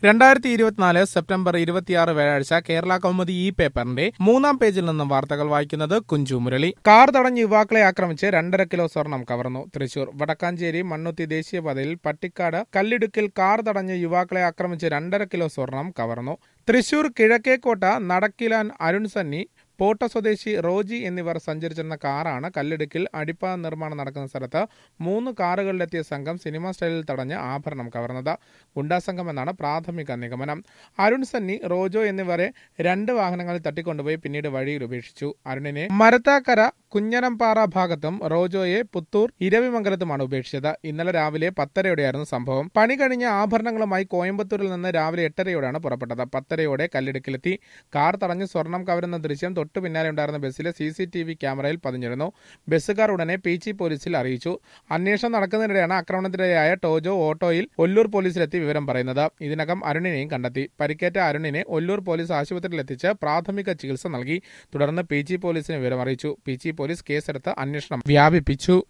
രണ്ടായിരത്തി ഇരുപത്തിനാല് സെപ്റ്റംബർ ഇരുപത്തിയാറ് വ്യാഴാഴ്ച കേരള കൗമുദി ഈ പേപ്പറിന്റെ മൂന്നാം പേജിൽ നിന്നും വാർത്തകൾ വായിക്കുന്നത് കുഞ്ചു മുരളി കാർ തടഞ്ഞ് യുവാക്കളെ ആക്രമിച്ച് രണ്ടര കിലോ സ്വർണം കവർന്നു തൃശൂർ വടക്കാഞ്ചേരി മണ്ണുത്തി ദേശീയപാതയിൽ പട്ടിക്കാട് കല്ലിടുക്കിൽ കാർ തടഞ്ഞ് യുവാക്കളെ ആക്രമിച്ച് രണ്ടര കിലോ സ്വർണം കവർന്നു തൃശൂർ കിഴക്കേക്കോട്ട നടക്കിലാൻ അരുൺ സന്നി പോട്ട സ്വദേശി റോജി എന്നിവർ സഞ്ചരിച്ചിരുന്ന കാറാണ് കല്ലിടുക്കിൽ അടിപ്പാത നിർമ്മാണം നടക്കുന്ന സ്ഥലത്ത് മൂന്ന് കാറുകളിലെത്തിയ സംഘം സിനിമ സ്റ്റൈലിൽ തടഞ്ഞ് ആഭരണം കവർന്നത് ഗുണ്ടാസംഘം എന്നാണ് പ്രാഥമിക നിഗമനം അരുൺ സന്നി റോജോ എന്നിവരെ രണ്ട് വാഹനങ്ങളിൽ തട്ടിക്കൊണ്ടുപോയി പിന്നീട് വഴിയിൽ ഉപേക്ഷിച്ചു അരുണിനെ മരത്താക്കര കുഞ്ഞനംപാറ ഭാഗത്തും റോജോയെ പുത്തൂർ ഇരവിമംഗലത്തുമാണ് ഉപേക്ഷിച്ചത് ഇന്നലെ രാവിലെ പത്തരയോടെയായിരുന്നു സംഭവം പണി കഴിഞ്ഞ ആഭരണങ്ങളുമായി കോയമ്പത്തൂരിൽ നിന്ന് രാവിലെ എട്ടരയോടെയാണ് പുറപ്പെട്ടത് പത്തരയോടെ കല്ലിടുക്കിലെത്തി കാർ തടഞ്ഞ് സ്വർണം കവരുന്ന ദൃശ്യം തൊട്ടു പിന്നാലെ ഉണ്ടായിരുന്ന ബസ്സിലെ സി സി ടി വി ക്യാമറയിൽ പതിഞ്ഞിരുന്നു ബസ്സുകാർ ഉടനെ പീച്ചി പോലീസിൽ അറിയിച്ചു അന്വേഷണം നടക്കുന്നതിനിടെയാണ് ആക്രമണത്തിനിരയായ ടോജോ ഓട്ടോയിൽ ഒല്ലൂർ പോലീസിലെത്തി വിവരം പറയുന്നത് ഇതിനകം അരുണിനെയും കണ്ടെത്തി പരിക്കേറ്റ അരുണിനെ ഒല്ലൂർ പോലീസ് ആശുപത്രിയിൽ എത്തിച്ച് പ്രാഥമിക ചികിത്സ നൽകി തുടർന്ന് പി ജി പോലീസിന് വിവരം അറിയിച്ചു പി ജി പോലീസ് കേസെടുത്ത് അന്വേഷണം വ്യാപിപ്പിച്ചു